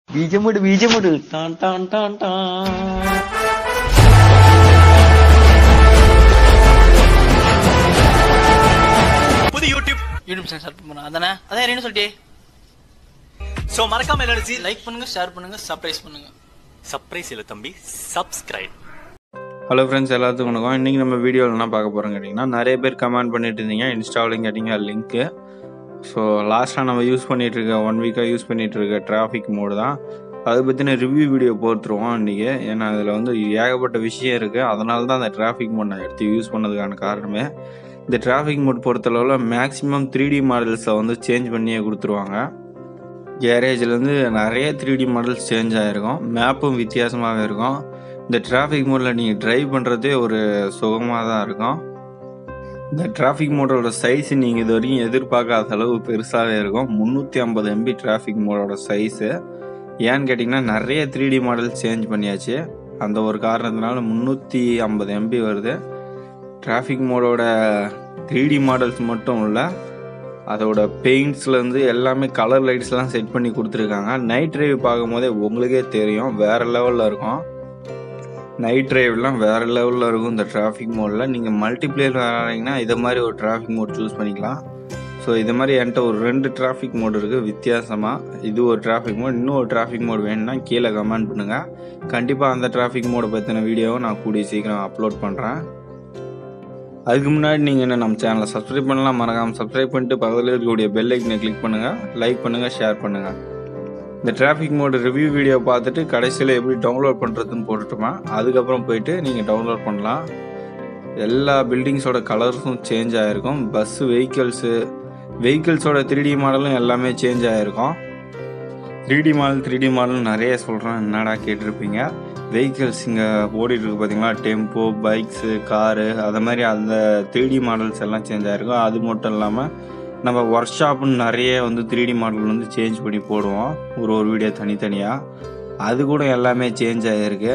ബീജമുട് ബീജമുട് ടാൻ ടാൻ ടാൻ ടാൻ புது யூடியூப் யூடியூப் சேனல் ஸ்டார்ட் பண்ணுறோம் அதானே அதான் என்ன சொல்லிட்டே ஸோ மறக்காம எல்லாரும் லைக் பண்ணுங்க ஷேர் பண்ணுங்க சர்ப்ரைஸ் பண்ணுங்க சர்ப்ரைஸ் இல்லை தம்பி சப்ஸ்கிரைப் ஹலோ ஃப்ரெண்ட்ஸ் எல்லாத்துக்கும் வணக்கம் இன்றைக்கி நம்ம வீடியோவில் என்ன பார்க்க போகிறோம் கேட்டிங்கன்னா நிறைய பேர் கமெண்ட் பண்ணிட்டு இருந்தீங்க இன்ஸ்டாவிலையும் கேட்டிங்க லிங்க்கு ஸோ லாஸ்ட்டாக நம்ம யூஸ் பண்ணிட்டு இருக்க ஒன் வீக்காக யூஸ் பண்ணிட்டு இருக்க டிராஃபிக் மோடு தான் அதை பற்றின ரிவ்யூ வீடியோ போட்டுருவோம் இன்றைக்கி ஏன்னா அதில் வந்து ஏகப்பட்ட விஷயம் இருக்குது அதனால தான் அந்த டிராஃபிக் மோட் நான் எடுத்து யூஸ் பண்ணதுக்கான காரணமே இந்த டிராஃபிக் மோட் பொறுத்தளவில் மேக்ஸிமம் த்ரீ டி மாடல்ஸை வந்து சேஞ்ச் பண்ணியே கொடுத்துருவாங்க கேரேஜ்லேருந்து நிறைய த்ரீ டி மாடல்ஸ் சேஞ்ச் ஆகிருக்கும் மேப்பும் வித்தியாசமாகவே இருக்கும் இந்த டிராஃபிக் மோடில் நீங்கள் டிரைவ் பண்ணுறதே ஒரு சுகமாக தான் இருக்கும் இந்த டிராஃபிக் மோடோட சைஸ் நீங்கள் இது வரைக்கும் எதிர்பார்க்காத அளவு பெருசாகவே இருக்கும் முந்நூற்றி ஐம்பது எம்பி டிராஃபிக் மோடோட சைஸு ஏன்னு கேட்டிங்கன்னா நிறைய த்ரீ டி மாடல் சேஞ்ச் பண்ணியாச்சு அந்த ஒரு காரணத்தினால முந்நூற்றி ஐம்பது எம்பி வருது டிராஃபிக் மோடோட த்ரீ டி மாடல்ஸ் மட்டும் இல்லை அதோட பெயிண்ட்ஸ்லேருந்து எல்லாமே கலர் லைட்ஸ்லாம் செட் பண்ணி கொடுத்துருக்காங்க நைட் டிரைவ் பார்க்கும்போதே உங்களுக்கே தெரியும் வேறு லெவலில் இருக்கும் நைட் டிரைவ்லாம் வேறு லெவலில் இருக்கும் இந்த டிராஃபிக் மோடில் நீங்கள் மல்டிப்ளேயர் விளாட்றீங்கன்னா இதை மாதிரி ஒரு டிராஃபிக் மோட் சூஸ் பண்ணிக்கலாம் ஸோ இது மாதிரி என்கிட்ட ஒரு ரெண்டு டிராஃபிக் மோடு இருக்குது வித்தியாசமாக இது ஒரு டிராஃபிக் மோட் இன்னும் ஒரு டிராஃபிக் மோட் வேணும்னா கீழே கமெண்ட் பண்ணுங்கள் கண்டிப்பாக அந்த டிராஃபிக் மோடை பற்றின வீடியோவை நான் கூடிய சீக்கிரம் அப்லோட் பண்ணுறேன் அதுக்கு முன்னாடி நீங்கள் என்ன நம்ம சேனலை சப்ஸ்கிரைப் பண்ணலாம் மறக்காமல் சப்ஸ்கிரைப் பண்ணிட்டு பக்கத்தில் இருக்கக்கூடிய பெல் ஐக்கனை கிளிக் பண்ணுங்கள் லைக் பண்ணுங்கள் ஷேர் பண்ணுங்கள் இந்த டிராஃபிக் மோடு ரிவ்யூ வீடியோ பார்த்துட்டு கடைசியில் எப்படி டவுன்லோட் பண்ணுறதுன்னு போட்டுட்டோமா அதுக்கப்புறம் போயிட்டு நீங்கள் டவுன்லோட் பண்ணலாம் எல்லா பில்டிங்ஸோட கலர்ஸும் சேஞ்ச் ஆகிருக்கும் பஸ்ஸு வெஹிக்கிள்ஸு வெஹிக்கிள்ஸோட த்ரீ டி மாடலும் எல்லாமே சேஞ்ச் ஆகிருக்கும் three D model three D model நிறைய சொல்கிறேன் என்னடா கேட்டிருப்பீங்க வெஹிக்கிள்ஸ் இங்கே ஓடிட்டுருக்கு பார்த்தீங்களா டெம்போ பைக்ஸு காரு அது மாதிரி அந்த த்ரீ டி மாடல்ஸ் எல்லாம் சேஞ்ச் ஆகிருக்கும் அது மட்டும் இல்லாமல் நம்ம ஒர்க் ஷாப்புன்னு நிறைய வந்து த்ரீ டி மாடல் வந்து சேஞ்ச் பண்ணி போடுவோம் ஒரு ஒரு வீடியோ தனித்தனியாக அது கூட எல்லாமே சேஞ்ச் ஆகிருக்கு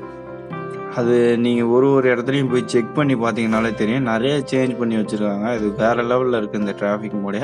அது நீங்கள் ஒரு ஒரு இடத்துலையும் போய் செக் பண்ணி பார்த்தீங்கனாலே தெரியும் நிறைய சேஞ்ச் பண்ணி வச்சுருக்காங்க இது வேறு லெவலில் இருக்குது இந்த டிராஃபிக் மோடே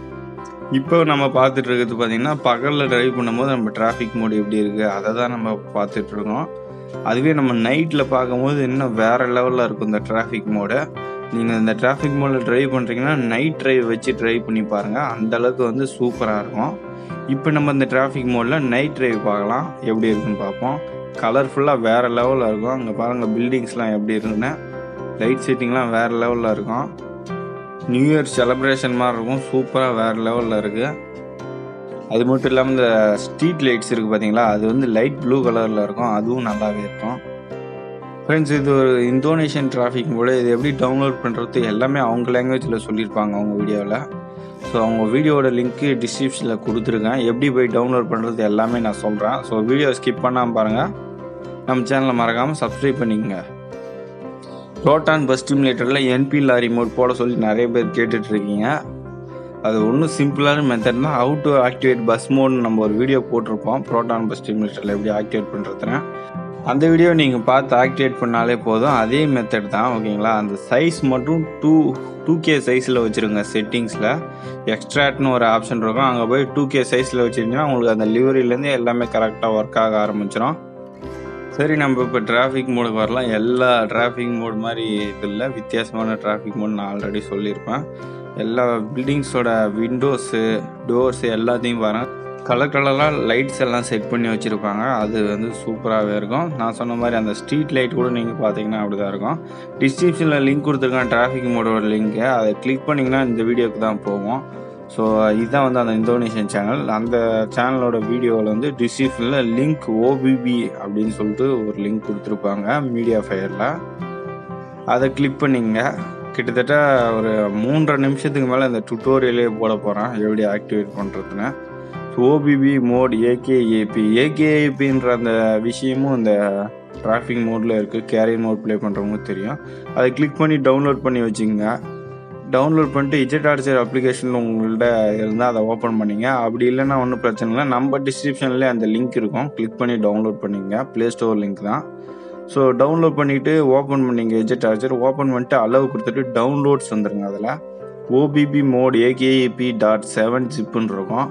இப்போ நம்ம பார்த்துட்டு இருக்கிறது பார்த்தீங்கன்னா பகலில் டிரைவ் பண்ணும்போது நம்ம டிராஃபிக் மோடு எப்படி இருக்குது அதை தான் நம்ம பார்த்துட்டு இருக்கோம் அதுவே நம்ம நைட்டில் பார்க்கும்போது இன்னும் வேறு லெவலில் இருக்கும் இந்த டிராஃபிக் மோடு நீங்கள் இந்த டிராஃபிக் மோடில் டிரைவ் பண்ணுறீங்கன்னா நைட் டிரைவ் வச்சு டிரைவ் பண்ணி பாருங்கள் அந்த அளவுக்கு வந்து சூப்பராக இருக்கும் இப்போ நம்ம இந்த டிராஃபிக் மோடில் நைட் டிரைவ் பார்க்கலாம் எப்படி இருக்குன்னு பார்ப்போம் கலர்ஃபுல்லாக வேறு லெவலில் இருக்கும் அங்கே பாருங்கள் பில்டிங்ஸ்லாம் எப்படி இருக்குன்னு லைட் செட்டிங்லாம் வேறு லெவலில் இருக்கும் நியூ இயர் செலப்ரேஷன் மாதிரி இருக்கும் சூப்பராக வேறு லெவலில் இருக்குது அது மட்டும் இல்லாமல் இந்த ஸ்ட்ரீட் லைட்ஸ் இருக்குது பார்த்தீங்களா அது வந்து லைட் ப்ளூ கலரில் இருக்கும் அதுவும் நல்லாவே இருக்கும் ஃப்ரெண்ட்ஸ் இது ஒரு இந்தோனேஷியன் டிராஃபிக் கூட இது எப்படி டவுன்லோட் பண்ணுறது எல்லாமே அவங்க லாங்குவேஜில் சொல்லியிருப்பாங்க அவங்க வீடியோவில் ஸோ அவங்க வீடியோட லிங்க்கு டிஸ்கிரிப்ஷனில் கொடுத்துருக்கேன் எப்படி போய் டவுன்லோட் பண்ணுறது எல்லாமே நான் சொல்கிறேன் ஸோ வீடியோ ஸ்கிப் பண்ணாமல் பாருங்கள் நம்ம சேனலை மறக்காமல் சப்ஸ்கிரைப் பண்ணிக்கங்க ப்ரோட்டான் பஸ் ஸ்டிமுலேட்டரில் என்பி லாரி மோட் போட சொல்லி நிறைய பேர் கேட்டுட்ருக்கீங்க அது ஒன்றும் சிம்பிளான மெத்தட் தான் ஹவு டு ஆக்டிவேட் பஸ் மோட்னு நம்ம ஒரு வீடியோ போட்டிருப்போம் ப்ரோட்டான் பஸ் ஸ்டிமுலேட்டரில் எப்படி ஆக்டிவேட் பண்ணுறதுன்னு அந்த வீடியோ நீங்கள் பார்த்து ஆக்டிவேட் பண்ணாலே போதும் அதே மெத்தட் தான் ஓகேங்களா அந்த சைஸ் மட்டும் டூ டூ கே சைஸில் வச்சுருங்க செட்டிங்ஸில் எக்ஸ்ட்ராட்னு ஒரு ஆப்ஷன் இருக்கும் அங்கே போய் டூ கே சைஸில் வச்சுருந்தீங்கன்னா உங்களுக்கு அந்த லிவரிலேருந்து எல்லாமே கரெக்டாக ஒர்க் ஆக ஆரம்பிச்சிடும் சரி நம்ம இப்போ டிராஃபிக் மோடுக்கு வரலாம் எல்லா டிராஃபிக் மோடு மாதிரி இது இல்லை வித்தியாசமான டிராஃபிக் மோடு நான் ஆல்ரெடி சொல்லியிருப்பேன் எல்லா பில்டிங்ஸோட விண்டோஸு டோர்ஸு எல்லாத்தையும் பாருங்கள் கலர் கலராக லைட்ஸ் எல்லாம் செட் பண்ணி வச்சுருப்பாங்க அது வந்து சூப்பராகவே இருக்கும் நான் சொன்ன மாதிரி அந்த ஸ்ட்ரீட் லைட் கூட நீங்கள் பார்த்தீங்கன்னா அப்படி தான் இருக்கும் டிஸ்கிரிப்ஷனில் லிங்க் கொடுத்துருக்கேன் டிராஃபிக் மோடோட லிங்க்கு அதை கிளிக் பண்ணிங்கன்னா இந்த வீடியோக்கு தான் போவோம் ஸோ இதுதான் வந்து அந்த இந்தோனேஷியன் சேனல் அந்த சேனலோட வீடியோவில் வந்து டிஸ்கிரிப்ஷனில் லிங்க் ஓபிபி அப்படின்னு சொல்லிட்டு ஒரு லிங்க் கொடுத்துருப்பாங்க மீடியா ஃபயரில் அதை கிளிக் பண்ணிங்க கிட்டத்தட்ட ஒரு மூன்றரை நிமிஷத்துக்கு மேலே இந்த டுட்டோரியலே போட போகிறேன் எப்படி ஆக்டிவேட் பண்ணுறதுன்னு ஓபிபி மோட் ஏகேஏபி ஏகேஏபின்ற அந்த விஷயமும் இந்த டிராஃபிக் மோடில் இருக்குது கேரியர் மோட் ப்ளே பண்ணுறவங்க தெரியும் அதை கிளிக் பண்ணி டவுன்லோட் பண்ணி வச்சுக்கோங்க டவுன்லோட் பண்ணிட்டு இஜெட் ஆர்ச்சர் அப்ளிகேஷன் உங்கள்கிட்ட இருந்தால் அதை ஓப்பன் பண்ணிங்க அப்படி இல்லைன்னா ஒன்றும் பிரச்சனை இல்லை நம்ம டிஸ்கிரிப்ஷன்லேயே அந்த லிங்க் இருக்கும் கிளிக் பண்ணி டவுன்லோட் பண்ணிங்க ப்ளே ஸ்டோர் லிங்க் தான் ஸோ டவுன்லோட் பண்ணிவிட்டு ஓப்பன் பண்ணிங்க எஜெட் ஆர்ச்சர் ஓப்பன் பண்ணிட்டு அளவு கொடுத்துட்டு டவுன்லோட்ஸ் வந்துருங்க அதில் ஓபிபி மோட் ஏகேஇபி டாட் செவன் ஜிப்புன்னு இருக்கும்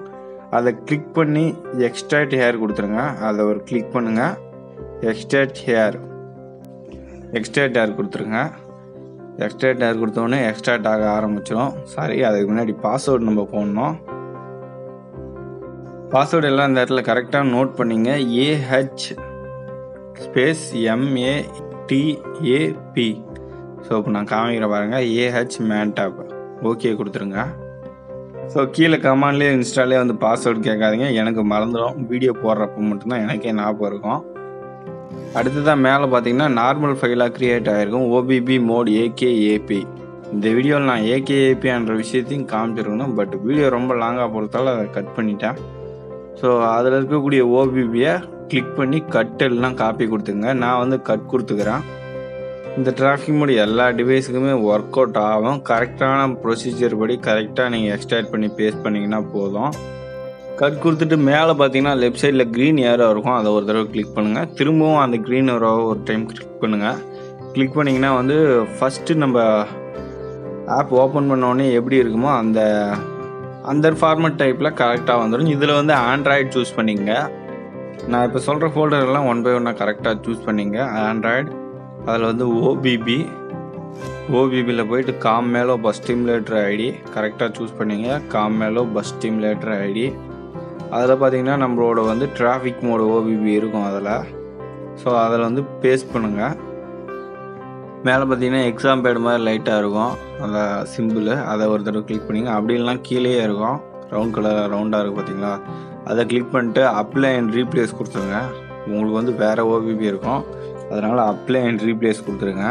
அதை கிளிக் பண்ணி எக்ஸ்ட்ராக்ட் ஹேர் கொடுத்துருங்க அதை ஒரு கிளிக் பண்ணுங்கள் எக்ஸ்ட்ராக்ட் ஹேர் எக்ஸ்ட்ராக்ட் ஹேர் கொடுத்துருங்க எக்ஸ்ட்ராக்ட் ஹேர் கொடுத்தோடனே எக்ஸ்ட்ராக்ட் ஆக ஆரம்பிச்சிடும் சாரி அதுக்கு முன்னாடி பாஸ்வேர்டு நம்ம போடணும் பாஸ்வேர்டு எல்லாம் இந்த இடத்துல கரெக்டாக நோட் பண்ணிங்க ஏஹெச் ஸ்பேஸ் எம்ஏடிஏபி ஸோ இப்போ நான் காமிக்கிற பாருங்கள் ஏஹெச் மேன்டாப் ஓகே கொடுத்துருங்க ஸோ கீழே கமாண்ட்லேயே இன்ஸ்டாலே வந்து பாஸ்வேர்டு கேட்காதீங்க எனக்கு மறந்துடும் வீடியோ போடுறப்ப மட்டும்தான் எனக்கே ஞாபகம் இருக்கும் அடுத்ததான் மேலே பார்த்தீங்கன்னா நார்மல் ஃபைலாக க்ரியேட் ஆகிருக்கும் ஓபிபி மோட் ஏகேஏபி இந்த வீடியோவில் நான் ஏகேஏபின்ற விஷயத்தையும் காமிச்சிருக்கணும் பட் வீடியோ ரொம்ப லாங்காக போகிறதால அதை கட் பண்ணிட்டேன் ஸோ அதில் இருக்கக்கூடிய ஓபிபியை கிளிக் பண்ணி கட் எல்லாம் காப்பி கொடுத்துங்க நான் வந்து கட் கொடுத்துக்கிறேன் இந்த டிராஃபிக் மோடு எல்லா டிவைஸுக்குமே ஒர்க் அவுட் ஆகும் கரெக்டான ப்ரொசீஜர் படி கரெக்டாக நீங்கள் எக்ஸ்ட்ராக்ட் பண்ணி பேஸ்ட் பண்ணிங்கன்னா போதும் கட் கொடுத்துட்டு மேலே பார்த்தீங்கன்னா லெஃப்ட் சைடில் க்ரீன் ஏரோ இருக்கும் அதை ஒரு தடவை கிளிக் பண்ணுங்கள் திரும்பவும் அந்த க்ரீன் ஏரோ ஒரு டைம் கிளிக் பண்ணுங்கள் கிளிக் பண்ணிங்கன்னா வந்து ஃபஸ்ட்டு நம்ம ஆப் ஓப்பன் பண்ணோடனே எப்படி இருக்குமோ அந்த அந்த ஃபார்மட் டைப்பில் கரெக்டாக வந்துடும் இதில் வந்து ஆண்ட்ராய்டு சூஸ் பண்ணிங்க நான் இப்போ சொல்கிற ஃபோல்டர்லாம் ஒன் பை ஒன்னாக கரெக்டாக சூஸ் பண்ணிங்க ஆண்ட்ராய்டு அதில் வந்து ஓபிபி ஓபிபியில் போயிட்டு com Maleo bus simulator ID கரெக்டாக சூஸ் பண்ணிங்க com Maleo bus simulator ID அதில் பார்த்தீங்கன்னா நம்மளோட வந்து டிராஃபிக் மோடு ஓபிபி இருக்கும் அதில் ஸோ அதில் வந்து பேஸ்ட் பண்ணுங்கள் மேலே பார்த்தீங்கன்னா எக்ஸாம் பேட் மாதிரி லைட்டாக இருக்கும் அந்த சிம்பிள் அதை ஒரு தடவை கிளிக் பண்ணிங்க அப்படி இல்லைனா கீழேயே இருக்கும் ரவுண்ட் கலர் ரவுண்டாக இருக்குது பார்த்தீங்களா அதை கிளிக் பண்ணிட்டு அப்ளை அண்ட் ரீப்ளேஸ் கொடுத்துருங்க உங்களுக்கு வந்து வேறு ஓபிபி இருக்கும் அதனால் அப்ளை அண்ட் ரீப்ளேஸ் கொடுத்துருங்க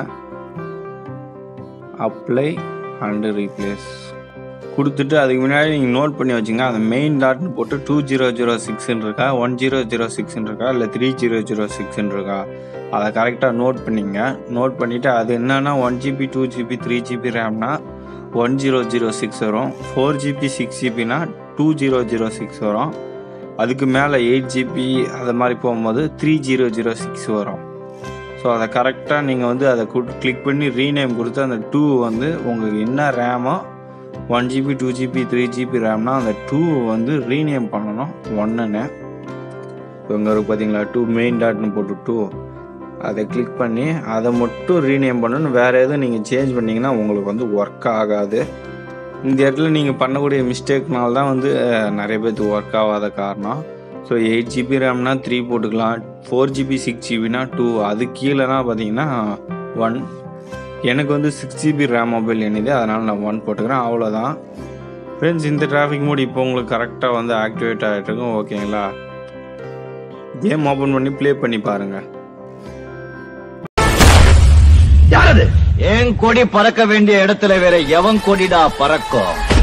அப்ளை அண்டு ரீப்ளேஸ் கொடுத்துட்டு அதுக்கு முன்னாடி நீங்கள் நோட் பண்ணி வச்சுங்க அந்த மெயின் டாட்னு போட்டு டூ ஜீரோ ஜீரோ சிக்ஸ்ன்னு இருக்கா ஒன் ஜீரோ ஜீரோ சிக்ஸ்ன்னு இருக்கா இல்லை த்ரீ ஜீரோ ஜீரோ சிக்ஸ்ன்னு இருக்கா அதை கரெக்டாக நோட் பண்ணிங்க நோட் பண்ணிவிட்டு அது என்னன்னா one GB two GB three GB ரேம்னா ஒன் ஜீரோ ஜீரோ சிக்ஸ் வரும் ஃபோர் ஜிபி சிக்ஸ் ஜிபினா டூ ஜீரோ ஜீரோ சிக்ஸ் வரும் அதுக்கு மேலே எயிட் ஜிபி அது மாதிரி போகும்போது த்ரீ ஜீரோ ஜீரோ சிக்ஸ் வரும் ஸோ அதை கரெக்டாக நீங்கள் வந்து அதை கிளிக் பண்ணி ரீநேம் கொடுத்து அந்த டூ வந்து உங்களுக்கு என்ன ரேமோ one GB two GB three GB ரேம்னா அந்த டூ வந்து ரீநேம் பண்ணணும் ஒன்றுன்னு இப்போ இங்கே இருக்கு பார்த்தீங்களா டூ மெயின் டாட்னு போட்டு டூ அதை கிளிக் பண்ணி அதை மட்டும் ரீநேம் பண்ணணும் வேறு எதுவும் நீங்கள் சேஞ்ச் பண்ணிங்கன்னா உங்களுக்கு வந்து ஒர்க் ஆகாது இந்த இடத்துல நீங்கள் பண்ணக்கூடிய மிஸ்டேக்னால தான் வந்து அஹ், நிறைய பேர்த்துக்கு ஒர்க் ஆகாத காரணம் ஸோ எயிட் ஜிபி ரேம்னா த்ரீ போட்டுக்கலாம் ஃபோர் ஜிபி சிக்ஸ் ஜிபினா டூ அது கீழேனா பார்த்தீங்கன்னா ஒன் எனக்கு வந்து சிக்ஸ் ஜிபி ரேம் மொபைல் என்னது அதனால் நான் ஒன் போட்டுக்கிறேன் அவ்வளோதான் ஃப்ரெண்ட்ஸ் இந்த டிராஃபிக் மோட் இப்போ உங்களுக்கு கரெக்டாக வந்து ஆக்டிவேட் ஆகிட்டு இருக்கும் ஓகேங்களா கேம் ஓப்பன் பண்ணி ப்ளே பண்ணி பாருங்கள் என் கொடி பறக்க வேண்டிய இடத்துல வேற எவன் கொடிடா பறக்கும்